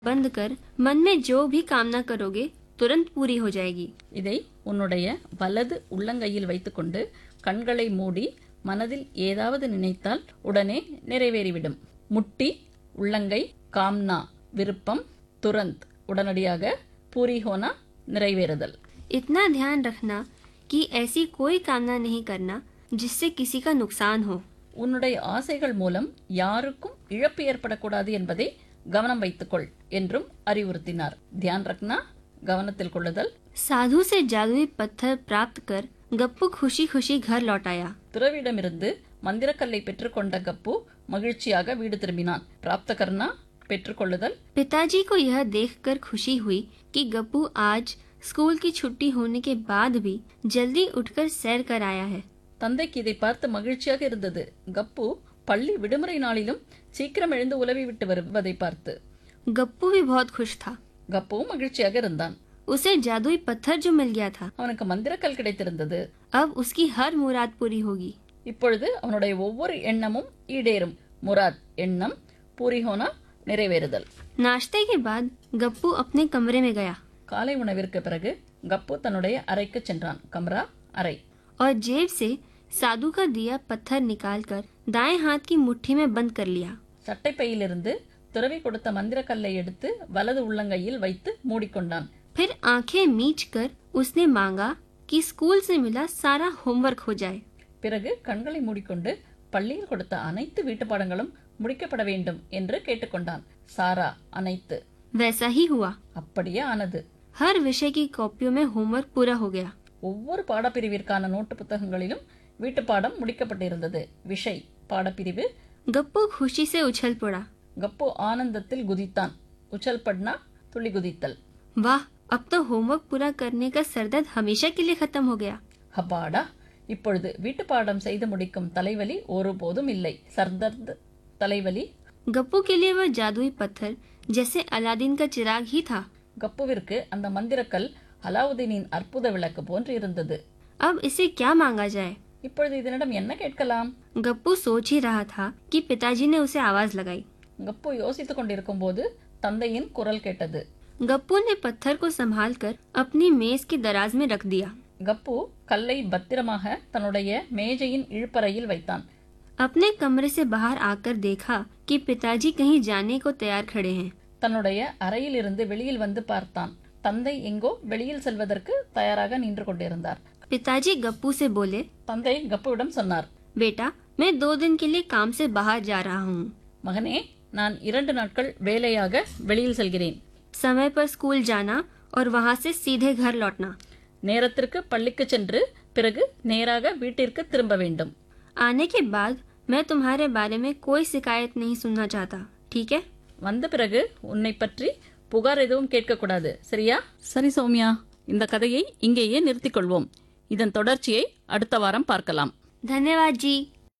बंद कर मन में जो भी कामना करोगे तुरंत पूरी हो जाएगी இதை உன்னுடைய வலது உள்ளங்கையில் வைத்துக்கொண்டு கண்களை மூடி மனதில் ஏதாவது நினைத்தால் உடனே நிறைவேறிவிடும் முட்டி உள்ளங்கை காம்னா விருப்பம் துரந்த் உடனடியாக பூரி ஹோனா நிறைவேறுதல் इतना ध्यान रखना कि ऐसी कोई कामना नहीं करना जिससे किसी का नुकसान हो உன்னுடைய ஆசைகள் மூலம் யாருக்கும் இழப்பு ஏற்படக்கூடாது என்பதை கவனம் வைத்துக்கொள் என்றும் அறிவுறுத்தினார் தியான் ரக்னா கவனத்தில் கொள்ளுதல் साधु से जादुई पत्थर प्राप्त कर गप्पू खुशी खुशी घर लौट आया துறவிடமிருந்து மந்திரக்கல்லை பெற்றுக்கொண்ட கப்பு மகிழ்ச்சியாக வீடு திரும்பினான் பிராப்தகர்னா பெற்றுக்கொள்ளுதல் पिताजी को यह देखकर खुशी हुई कि गप्पू आज स्कूल की छुट्टी होने के बाद भी जल्दी उठकर सैर कर आया है தந்தைக்கு இதை பார்த்து மகிழ்ச்சியாக இருந்தது கப்பு பள்ளி விடுமுறை நாளிலும் சீக்கிரம் எழுந்து உலவி விட்டு வருவதை பார்த்து गप्पू भी बहुत खुश था கப்புவும் மகிழ்ச்சியாக இருந்தான் उसे जादुई पत्थर जो मिल गया था அவனுக்கு மந்திரக்கல் கிடைத்திருந்தது अब उसकी हर मुराद पूरी होगी இப்பொழுது அவனுடைய ஒவ்வொரு எண்ணமும் ஈடேறும் முராத் எண்ணம் பூரிஹோனா நிறைவேறுதல் नाश्ते के बाद गप्पू अपने कमरे में गया காலை உணவிற்கு பிறகு கப்பு தன்னுடைய அறைக்கு சென்றான் கம்ரா அறை और जेब से साधु का दिया पत्थर निकालकर दाएं हाथ की मुट्ठी में बंद कर लिया சட்டைப்பையிலிருந்து துறவி கொடுத்த மந்திரக்கல்லை எடுத்து வலது உள்ளங்கையில் வைத்து மூடிக்கொண்டான் फिर आंखें मीच कर उसने मांगा कि स्कूल से मिला सारा होमवर्क हो जाए பிறகு கண்களை மூடிக்கொண்டு பள்ளியில் கொடுத்த அனைத்து வீட்டு பாடங்களும் முடிக்கப்பட வேண்டும் என்று கேட்டுக்கொண்டான் சாரா அனைத்து वैसा ही हुआ அப்படியே ஆனது हर विषय की कॉपियों में होमवर्क पूरा हो गया ஒவ்வொரு பாடப்பிரிவிற்கான நோட்டு புத்தகங்களிலும் வீட்டு பாடம் முடிக்கப்பட்டிருந்தது விஷய் பாடப்பிரிவு गप्पू खुशी से उछल पड़ा கப்பு ஆனந்தத்தில் குதித்தான் உச்சல் பட்னா துள்ளி குதித்தல் वाह अब तो होमवर्क पूरा करने का सरदर्द हमेशा के लिए खत्म हो गया அப்பாடா இப்பொழுது வீட்டு பாடம் செய்து முடிக்கும் தலைவலி ஒருபோதும் இல்லை சர்தர்த் தலைவலி गप्पू के लिए वह जादुई पत्थर जैसे अलादीन का चिराग ही था கப்புவிற்கு அந்த மந்திரக்கல் அலாவுதீனின் அற்புத விளக்கு போன்று இருந்தது अब इसे क्या मांगा जाए இப்பொழுது இதனிடம் என்ன கேட்கலாம் गप्पू सोच ही रहा था कि पिताजी ने उसे आवाज लगाई கப்பு யோசித்துக் கொண்டிருக்கும் போது தந்தையின் குரல் கேட்டது गप्पू ने पत्थर को संभालकर अपनी मेज की दराज में रख दिया கப்பு கல்லை பத்திரமாக தன்னுடைய மேஜையின் இழுப்பறையில் வைத்தான் अपने कमरे से बाहर आकर देखा कि पिताजी कहीं जाने को तैयार खड़े हैं தன்னுடைய அறையில் இருந்து வெளியில் வந்து பார்த்தான் தந்தை எங்கோ வெளியில் செல்வதற்கு தயாராக நின்று கொண்டிருந்தார் पिताजी गप्पू से बोले தந்தை கப்புவிடம் சொன்னார் बेटा मैं दो दिन के लिए काम से बाहर जा रहा हूँ மகனே நான் இரண்டு நாட்கள் வேலையாக வெளியில் செல்கிறேன் समय पर स्कूल जाना और वहाँ से सीधे घर लौटना நேரத்திற்கு பள்ளிக்கு சென்று பிறகு நேராக வீட்டிற்கு திரும்ப வேண்டும் आने के बाद मैं तुम्हारे बारे में कोई शिकायत नहीं सुनना चाहता ठीक है வந்த பிறகு உன்னை பற்றி புகார் எதுவும் கேட்கக்கூடாது சரியா சரி சௌமியா இந்த கதையை இங்கேயே நிறுத்திக் கொள்வோம் இதன் தொடர்ச்சியை அடுத்த வாரம் பார்க்கலாம் धन्यवाद जी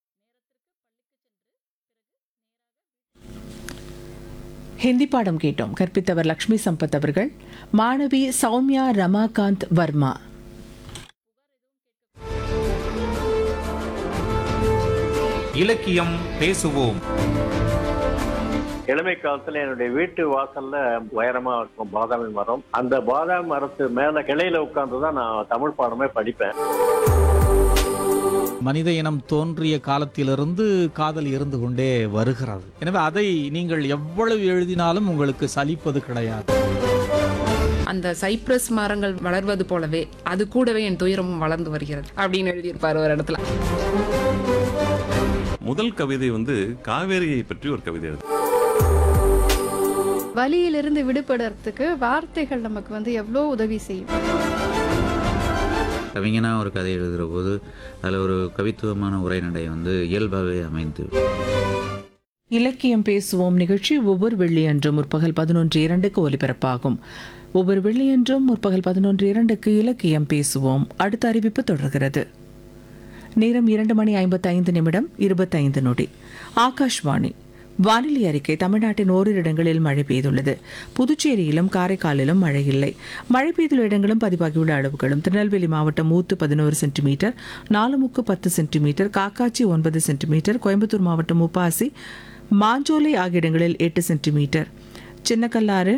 ஹிந்தி பாடம் கேட்டோம் கற்பித்தவர் லக்ஷ்மி சம்பத் அவர்கள் மாணவி சௌமியா ரமாகாந்த் வர்மா இலக்கியம் பேசுவோம் இளமை காலத்துல என்னுடைய வீட்டு வாசல்ல உயரமா இருக்கும் பாதாமி மரம் அந்த பாதாமி மரத்து மேல கிளையில உட்கார்ந்து தான் நான் தமிழ் பாடமே படிப்பேன் மனித இனம் தோன்றிய காலத்திலிருந்து காதல் இருந்து கொண்டே வருகிறது எனவே அதை நீங்கள் எவ்வளவு எழுதினாலும் உங்களுக்கு சலிப்பது கிடையாது அந்த சைப்ரஸ் மரங்கள் வளர்வது போலவே அது கூடவே என் துயரமும் வளர்ந்து வருகிறது அப்படின்னு எழுதியிருப்பார் ஒரு இடத்துல முதல் கவிதை வந்து காவேரியை பற்றி ஒரு கவிதை எழுது வலியிலிருந்து விடுபடுறதுக்கு வார்த்தைகள் நமக்கு வந்து எவ்வளோ உதவி செய்யும் கவிஞனா ஒரு கதை எழுதுகிற போது அதில் ஒரு கவித்துவமான உரைநடை வந்து இயல்பாகவே அமைந்து இலக்கியம் பேசுவோம் நிகழ்ச்சி ஒவ்வொரு வெள்ளியன்றும் முற்பகல் பதினொன்று இரண்டுக்கு ஒலிபரப்பாகும் ஒவ்வொரு வெள்ளியன்றும் முற்பகல் பதினொன்று இரண்டுக்கு இலக்கியம் பேசுவோம் அடுத்த அறிவிப்பு தொடர்கிறது நேரம் இரண்டு மணி ஐம்பத்தைந்து நிமிடம் இருபத்தைந்து நொடி ஆகாஷ்வாணி வானிலை அறிக்கை தமிழ்நாட்டின் ஓரிரு இடங்களில் மழை பெய்துள்ளது புதுச்சேரியிலும் காரைக்காலிலும் மழை இல்லை மழை பெய்துள்ள இடங்களும் பதிவாகியுள்ள அளவுகளும் திருநெல்வேலி மாவட்டம் ஊத்து பதினோரு சென்டிமீட்டர் நாலுமுக்கு பத்து சென்டிமீட்டர் காக்காச்சி ஒன்பது சென்டிமீட்டர் கோயம்புத்தூர் மாவட்டம் உப்பாசி மாஞ்சோலை ஆகிய இடங்களில் எட்டு சென்டிமீட்டர் சின்னக்கல்லாறு